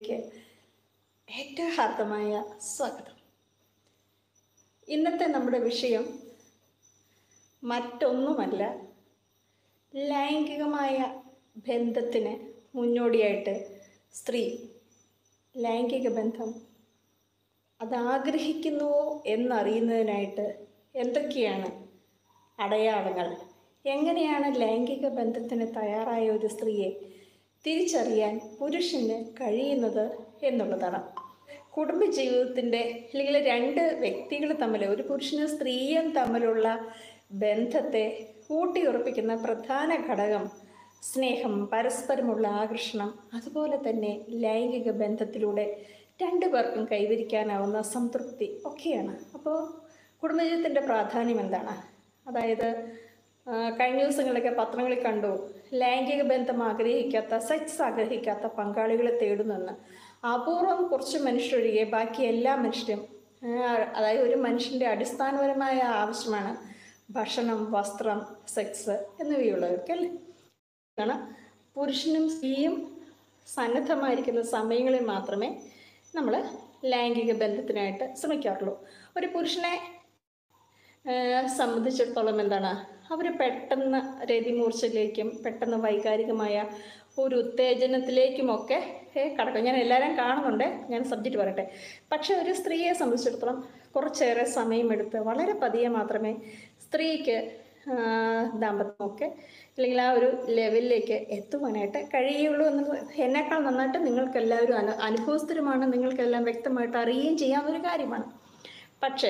ഏറ്റവും ഹാർദമായ സ്വാഗതം ഇന്നത്തെ നമ്മുടെ വിഷയം മറ്റൊന്നുമല്ല ലൈംഗികമായ ബന്ധത്തിന് മുന്നോടിയായിട്ട് സ്ത്രീ ലൈംഗിക ബന്ധം അതാഗ്രഹിക്കുന്നുവോ എന്നറിയുന്നതിനായിട്ട് എന്തൊക്കെയാണ് അടയാളങ്ങൾ എങ്ങനെയാണ് ലൈംഗിക ബന്ധത്തിന് തയ്യാറായ ഒരു സ്ത്രീയെ തിരിച്ചറിയാൻ പുരുഷന് കഴിയുന്നത് എന്നുള്ളതാണ് കുടുംബജീവിതത്തിൻ്റെ അല്ലെങ്കിൽ രണ്ട് വ്യക്തികൾ തമ്മിൽ ഒരു പുരുഷനും സ്ത്രീയും തമ്മിലുള്ള ബന്ധത്തെ ഊട്ടിയുറപ്പിക്കുന്ന പ്രധാന ഘടകം സ്നേഹം പരസ്പരമുള്ള ആകർഷണം അതുപോലെ തന്നെ ലൈംഗിക ബന്ധത്തിലൂടെ രണ്ടു പേർക്കും കൈവരിക്കാനാവുന്ന സംതൃപ്തി ഒക്കെയാണ് അപ്പോൾ കുടുംബജീവിതത്തിൻ്റെ പ്രാധാന്യം എന്താണ് അതായത് ആ, കഴിഞ്ഞ ദിവസങ്ങളിലൊക്കെ പത്രങ്ങളിൽ കണ്ടു ലൈംഗിക ബന്ധം ആഗ്രഹിക്കാത്ത സെക്സ് ആഗ്രഹിക്കാത്ത പങ്കാളികളെ തേടുന്നെന്ന് അപൂർവം കുറച്ച് മനുഷ്യരൊഴികെ ബാക്കി എല്ലാ മനുഷ്യരും ആ, അതായത് ഒരു മനുഷ്യൻ്റെ അടിസ്ഥാനപരമായ ആവശ്യമാണ് ഭക്ഷണം വസ്ത്രം സെക്സ് എന്നിവയുള്ളവർക്ക് അല്ലേ ആണ് പുരുഷനും സ്ത്രീയും സന്നദ്ധമായിരിക്കുന്ന സമയങ്ങളിൽ മാത്രമേ നമ്മൾ ലൈംഗിക ബന്ധത്തിനായിട്ട് ശ്രമിക്കാറുള്ളൂ ഒരു പുരുഷനെ ഏഹ് സംബന്ധിച്ചിടത്തോളം എന്താണ് അവർ പെട്ടെന്ന് രതിമൂർച്ചയിലേക്കും പെട്ടെന്ന് വൈകാരികമായ ഒരു ഉത്തേജനത്തിലേക്കുമൊക്കെ ഏഹ് കടക്കും ഞാൻ എല്ലാവരും കാണുന്നുണ്ട് ഞാൻ സബ്ജക്റ്റ് പറയട്ടെ പക്ഷേ ഒരു സ്ത്രീയെ സംബന്ധിച്ചിടത്തോളം കുറച്ചേറെ സമയമെടുത്ത് വളരെ പതിയെ മാത്രമേ സ്ത്രീക്ക് ആഹ് ദാമ്പത്യമൊക്കെ അല്ലെങ്കിൽ ആ ഒരു ലെവലിലേക്ക് എത്തുവാനായിട്ട് കഴിയുള്ളൂ എന്നത് എന്നെക്കാൾ നന്നായിട്ട് നിങ്ങൾക്കെല്ലാവരും അനു അനുഭവസ്ഥരുമാണ് നിങ്ങൾക്കെല്ലാം വ്യക്തമായിട്ട് അറിയുകയും ചെയ്യാവുന്ന ഒരു കാര്യമാണ് പക്ഷേ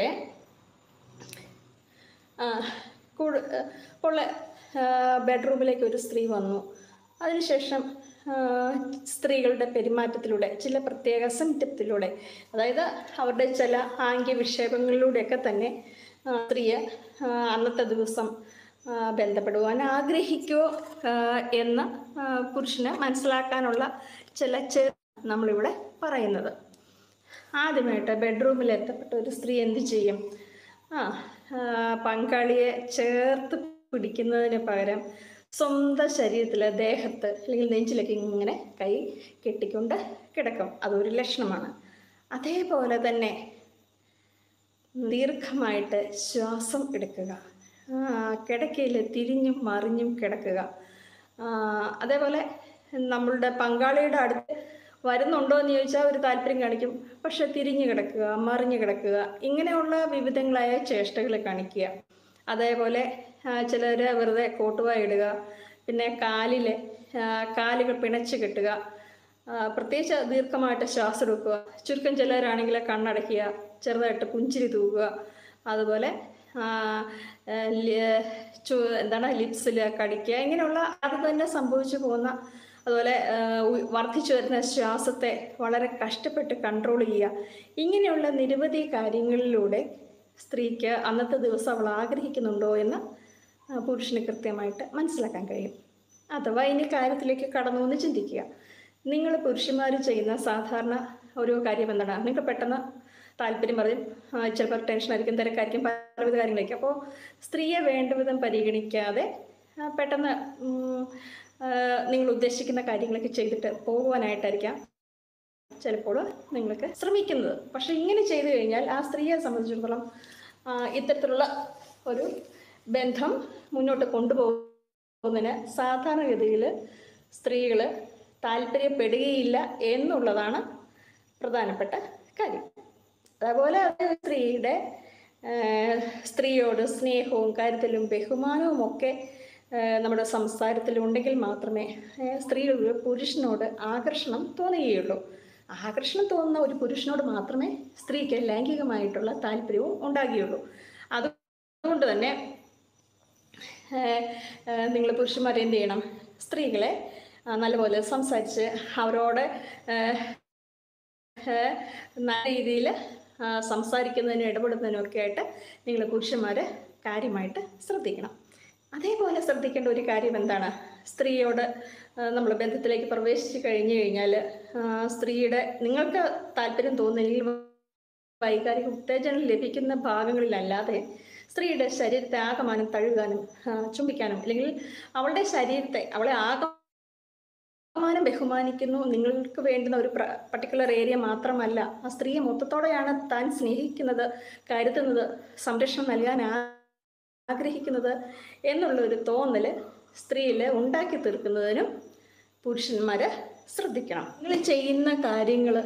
ആ, കൂടു ഉള്ള ബെഡ്റൂമിലേക്ക് ഒരു സ്ത്രീ വന്നു അതിനുശേഷം ആ, സ്ത്രീകളുടെ പെരുമാറ്റത്തിലൂടെ ചില പ്രത്യേക സിംറ്റത്തിലൂടെ അതായത് അവരുടെ ചില ആംഗ്യ വിക്ഷേപങ്ങളിലൂടെയൊക്കെ തന്നെ ആ, സ്ത്രീയെ ആ, അന്നത്തെ ദിവസം ആ, ബന്ധപ്പെടുവാൻ ആഗ്രഹിക്കുമോ ആ, എന്ന് ആ, പുരുഷന് മനസ്സിലാക്കാനുള്ള ചില ചെ നമ്മളിവിടെ പറയുന്നത് ആദ്യമായിട്ട് ബെഡ്റൂമിൽ എത്തപ്പെട്ട ഒരു സ്ത്രീ എന്ത് ചെയ്യും ആ ആ, പങ്കാളിയെ ചേർത്ത് പിടിക്കുന്നതിന് പകരം സ്വന്തം ശരീരത്തിൽ ദേഹത്ത് അല്ലെങ്കിൽ നെഞ്ചിലൊക്കെ ഇങ്ങനെ കൈ കെട്ടിക്കൊണ്ട് കിടക്കും അതൊരു ലക്ഷണമാണ് അതേപോലെ തന്നെ ദീർഘമായിട്ട് ശ്വാസം എടുക്കുക ആ, കിടക്കയിൽ തിരിഞ്ഞും മറിഞ്ഞും കിടക്കുക ആ, അതേപോലെ നമ്മളുടെ പങ്കാളിയുടെ അടുത്ത് വരുന്നുണ്ടോ എന്ന് ചോദിച്ചാൽ ഒരു താല്പര്യം കാണിക്കും പക്ഷെ തിരിഞ്ഞു കിടക്കുക മറിഞ്ഞു കിടക്കുക ഇങ്ങനെയുള്ള വിവിധങ്ങളായ ചേഷ്ടകൾ കാണിക്കുക അതേപോലെ ചിലർ വെറുതെ കോട്ടുവായി ഇടുക പിന്നെ കാലിൽ കാലുകൾ പിണച്ച് കെട്ടുക ആ, പ്രത്യേകിച്ച് ദീർഘമായിട്ട് ശ്വാസം എടുക്കുക ചുരുക്കം ചിലരാണെങ്കിൽ കണ്ണടയ്ക്കുക ചെറുതായിട്ട് പുഞ്ചിരി തൂക്കുക അതുപോലെ ആ, ആ, ലി- ചു എന്താണ് ലിപ്സിൽ കടിക്കുക ഇങ്ങനെയുള്ള അത് തന്നെ സംഭവിച്ചു പോകുന്ന അതുപോലെ ആ, ഉ- വർദ്ധിച്ചു വരുന്ന ശ്വാസത്തെ വളരെ കഷ്ടപ്പെട്ട് കൺട്രോൾ ചെയ്യുക ഇങ്ങനെയുള്ള നിരവധി കാര്യങ്ങളിലൂടെ സ്ത്രീക്ക് അന്നത്തെ ദിവസം അവൾ ആഗ്രഹിക്കുന്നുണ്ടോ എന്ന് ആ, പുരുഷന് കൃത്യമായിട്ട് മനസ്സിലാക്കാൻ കഴിയും അഥവാ ഇനി കാര്യത്തിലേക്ക് കടന്നു എന്ന് ചിന്തിക്കുക നിങ്ങൾ പുരുഷന്മാർ ചെയ്യുന്ന സാധാരണ ഒരു കാര്യം എന്താണ് നിങ്ങൾക്ക് പെട്ടെന്ന് താല്പര്യം പറയും ആ, ചിലപ്പോൾ ടെൻഷനായിരിക്കും തിരക്കായിരിക്കും പലവിധ കാര്യങ്ങളായിരിക്കും അപ്പോൾ സ്ത്രീയെ വേണ്ട വിധം പരിഗണിക്കാതെ ആ, പെട്ടെന്ന് ഉം, ആ, നിങ്ങൾ ഉദ്ദേശിക്കുന്ന കാര്യങ്ങളൊക്കെ ചെയ്തിട്ട് പോകുവാനായിട്ടായിരിക്കാം ചിലപ്പോൾ നിങ്ങൾക്ക് ശ്രമിക്കുന്നത് പക്ഷെ ഇങ്ങനെ ചെയ്തു കഴിഞ്ഞാൽ ആ സ്ത്രീയെ സംബന്ധിച്ചിടത്തോളം ആ, ഇത്തരത്തിലുള്ള ഒരു ബന്ധം മുന്നോട്ട് കൊണ്ടുപോകുന്നതിന് സാധാരണഗതിയിൽ സ്ത്രീകൾ താല്പര്യപ്പെടുകയില്ല എന്നുള്ളതാണ് പ്രധാനപ്പെട്ട കാര്യം അതുപോലെ അത് സ്ത്രീയുടെ ആ, സ്ത്രീയോട് സ്നേഹവും കാര്യത്തിലും ബഹുമാനവും ഒക്കെ ആ, നമ്മുടെ സംസാരത്തിലുണ്ടെങ്കിൽ മാത്രമേ ആ, സ്ത്രീകൾക്ക് പുരുഷനോട് ആകർഷണം തോന്നുകയുള്ളൂ ആകർഷണം തോന്നുന്ന ഒരു പുരുഷനോട് മാത്രമേ സ്ത്രീക്ക് ലൈംഗികമായിട്ടുള്ള താല്പര്യവും ഉണ്ടാകുകയുള്ളൂ അതുകൊണ്ട് തന്നെ നിങ്ങൾ പുരുഷന്മാരെ എന്ത് ചെയ്യണം സ്ത്രീകളെ ആ, നല്ലപോലെ സംസാരിച്ച് അവരോട് ആ, ആ, നല്ല രീതിയിൽ സംസാരിക്കുന്നതിനും ഇടപെടുന്നതിനും ഒക്കെ ആയിട്ട് നിങ്ങൾ പുരുഷന്മാർ കാര്യമായിട്ട് ശ്രദ്ധിക്കണം അതേപോലെ ശ്രദ്ധിക്കേണ്ട ഒരു കാര്യം എന്താണ് സ്ത്രീയോട് നമ്മൾ ബന്ധത്തിലേക്ക് പ്രവേശിച്ച് കഴിഞ്ഞു കഴിഞ്ഞാൽ സ്ത്രീയുടെ നിങ്ങൾക്ക് താല്പര്യം തോന്നുന്നില്ലെങ്കിൽ വൈകാരിക ഉത്തേജനം ലഭിക്കുന്ന ഭാഗങ്ങളിലല്ലാതെ സ്ത്രീയുടെ ശരീരത്തെ ആകമാനം തഴുകാനും ആ, ചുംബിക്കാനും അല്ലെങ്കിൽ അവളുടെ ശരീരത്തെ അവളെ ആകെ ബഹുമാനം ബഹുമാനിക്കുന്നു നിങ്ങൾക്ക് വേണ്ടുന്ന ഒരു പർട്ടിക്കുലർ ഏരിയ മാത്രമല്ല ആ സ്ത്രീയെ മൊത്തത്തോടെയാണ് താൻ സ്നേഹിക്കുന്നത് കരുതുന്നത് സംരക്ഷണം നൽകാൻ ആഗ്രഹിക്കുന്നത് എന്നുള്ള ഒരു തോന്നൽ സ്ത്രീയിൽ ഉണ്ടാക്കി തീർക്കുന്നതിനും പുരുഷന്മാർ ശ്രദ്ധിക്കണം നിങ്ങൾ ചെയ്യുന്ന കാര്യങ്ങൾ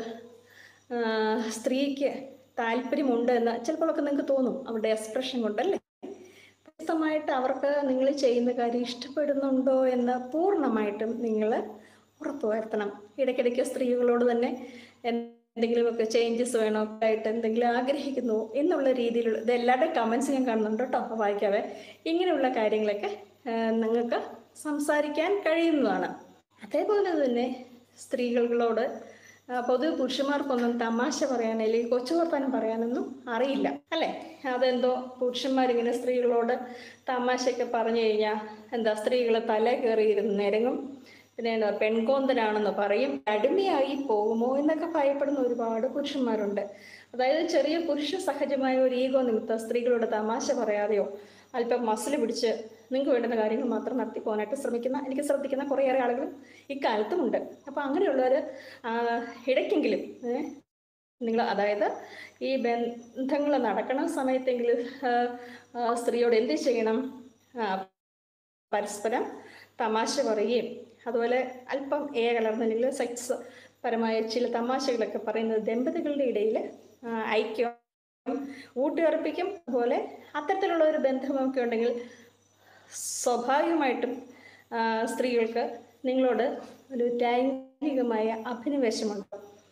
സ്ത്രീക്ക് താല്പര്യമുണ്ട് എന്ന് ചിലപ്പോഴൊക്കെ നിങ്ങൾക്ക് തോന്നും അവരുടെ എക്സ്പ്രഷൻ കൊണ്ടല്ലേ വ്യക്തമായിട്ട് അവർക്ക് നിങ്ങൾ ചെയ്യുന്ന കാര്യം ഇഷ്ടപ്പെടുന്നുണ്ടോ എന്ന് പൂർണ്ണമായിട്ടും നിങ്ങൾ ഉറപ്പുവരുത്തണം ഇടയ്ക്കിടയ്ക്ക് സ്ത്രീകളോട് തന്നെ എന്തെങ്കിലുമൊക്കെ ചേഞ്ചസ് വേണോ ആയിട്ട് എന്തെങ്കിലും ആഗ്രഹിക്കുന്നു എന്നുള്ള രീതിയിലുള്ള ഇത് എല്ലാവരുടെയും കമൻസ് ഞാൻ കാണുന്നുണ്ട് കേട്ടോ വായിക്കാവേ ഇങ്ങനെയുള്ള കാര്യങ്ങളൊക്കെ നിങ്ങൾക്ക് സംസാരിക്കാൻ കഴിയുന്നതാണ് അതേപോലെ തന്നെ സ്ത്രീകളോട് പൊതുവെ പുരുഷന്മാർക്കൊന്നും തമാശ പറയാൻ അല്ലെങ്കിൽ കൊച്ചു വർത്താനം പറയാനൊന്നും അറിയില്ല അല്ലേ അതെന്തോ പുരുഷന്മാരിങ്ങനെ സ്ത്രീകളോട് തമാശയൊക്കെ പറഞ്ഞു കഴിഞ്ഞാൽ എന്താ സ്ത്രീകൾ തല കയറിയിരുന്ന് നിരങ്ങും പിന്നെ എന്താ പെൺകോന്തനാണെന്ന് പറയും അടിമയായി പോകുമോ എന്നൊക്കെ ഭയപ്പെടുന്ന ഒരുപാട് പുരുഷന്മാരുണ്ട് അതായത് ചെറിയ പുരുഷ സഹജമായ ഒരു ഈഗോ നിമിത്തം സ്ത്രീകളോട് തമാശ പറയാതെയോ അല്പം മസിൽ പിടിച്ച് നിങ്ങൾക്ക് വേണ്ടുന്ന കാര്യങ്ങൾ മാത്രം നടത്തി പോകാനായിട്ട് ശ്രമിക്കുന്ന എനിക്ക് ശ്രദ്ധിക്കുന്ന കുറേയേറെ ആളുകൾ ഇക്കാലത്തുമുണ്ട് അപ്പോൾ അങ്ങനെയുള്ളവർ ഇടയ്ക്കെങ്കിലും നിങ്ങൾ അതായത് ഈ ബന്ധങ്ങൾ നടക്കണ സമയത്തെങ്കിലും സ്ത്രീയോട് എന്ത് ചെയ്യണം പരസ്പരം തമാശ പറയുകയും അതുപോലെ അല്പം ഏ കലർന്നില്ലെങ്കിൽ സെക്സ് പരമായ ചില തമാശകളൊക്കെ പറയുന്നത് ദമ്പതികളുടെ ഇടയിൽ ഐക്യം ഊട്ടിയുറപ്പിക്കും അതുപോലെ അത്തരത്തിലുള്ള ഒരു ബന്ധമൊക്കെ ഉണ്ടെങ്കിൽ സ്വാഭാവികമായിട്ടും സ്ത്രീകൾക്ക് നിങ്ങളോട് ഒരു ലൈംഗികമായ അഭിനിവേശമുണ്ട്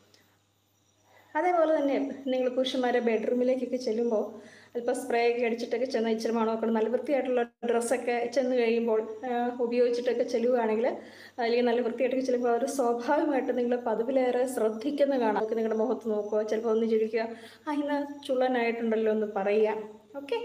അതേപോലെ തന്നെ നിങ്ങൾ പുരുഷന്മാരെ ബെഡ്റൂമിലേക്കൊക്കെ ചെല്ലുമ്പോൾ അല്പം സ്പ്രേ ഒക്കെ അടിച്ചിട്ടൊക്കെ ചെന്ന് ഇച്ചിരി മണമൊക്കെ നല്ല വൃത്തിയായിട്ടുള്ള ഡ്രസ്സൊക്കെ ചെന്ന് കഴിയുമ്പോൾ ഉപയോഗിച്ചിട്ടൊക്കെ ചെല്ലുകയാണെങ്കിൽ അല്ലെങ്കിൽ നല്ല വൃത്തിയായിട്ടൊക്കെ ചെല്ലുമ്പോൾ അവർ സ്വാഭാവികമായിട്ട് നിങ്ങൾ പതിവിലേറെ ശ്രദ്ധിക്കുന്ന കാണാം അതൊക്കെ നിങ്ങളുടെ മുഖത്ത് നോക്കുക ചിലപ്പോൾ ഒന്ന് ചിരിക്കുക ആ ഇന്ന് ചുള്ളനായിട്ടുണ്ടല്ലോ എന്ന് പറയുക ഓക്കെ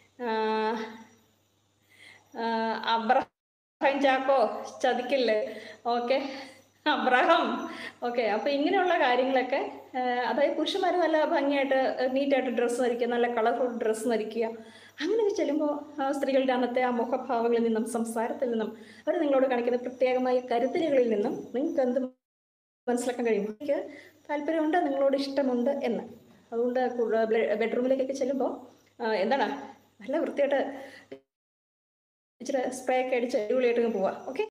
അബ്രഹാം ചാക്കോ ചതിക്കില്ലേ ഓക്കെ അബ്രഹാം ഓക്കെ അപ്പോൾ ഇങ്ങനെയുള്ള കാര്യങ്ങളൊക്കെ അതായത് പുരുഷന്മാർ നല്ല ഭംഗിയായിട്ട് നീറ്റായിട്ട് ഡ്രസ്സ് ധരിക്കുക നല്ല കളർഫുൾ ഡ്രസ്സ് ധരിക്കുക അങ്ങനെയൊക്കെ ചെല്ലുമ്പോൾ സ്ത്രീകളുടെ അന്നത്തെ ആ മുഖഭാവങ്ങളിൽ നിന്നും സംസാരത്തിൽ നിന്നും അവർ നിങ്ങളോട് കാണിക്കുന്ന പ്രത്യേകമായ കരുതലുകളിൽ നിന്നും നിങ്ങൾക്ക് എന്ത് മനസ്സിലാക്കാൻ കഴിയും എനിക്ക് താല്പര്യമുണ്ട് നിങ്ങളോട് ഇഷ്ടമുണ്ട് എന്ന് അതുകൊണ്ട് ബെഡ്റൂമിലേക്കൊക്കെ ചെല്ലുമ്പോൾ എന്താണ് നല്ല വൃത്തിയായിട്ട് ഇച്ചിരി സ്പ്രേ ഒക്കെ അടിച്ച് അടിപൊളിയായിട്ട് പോവാം ഓക്കെ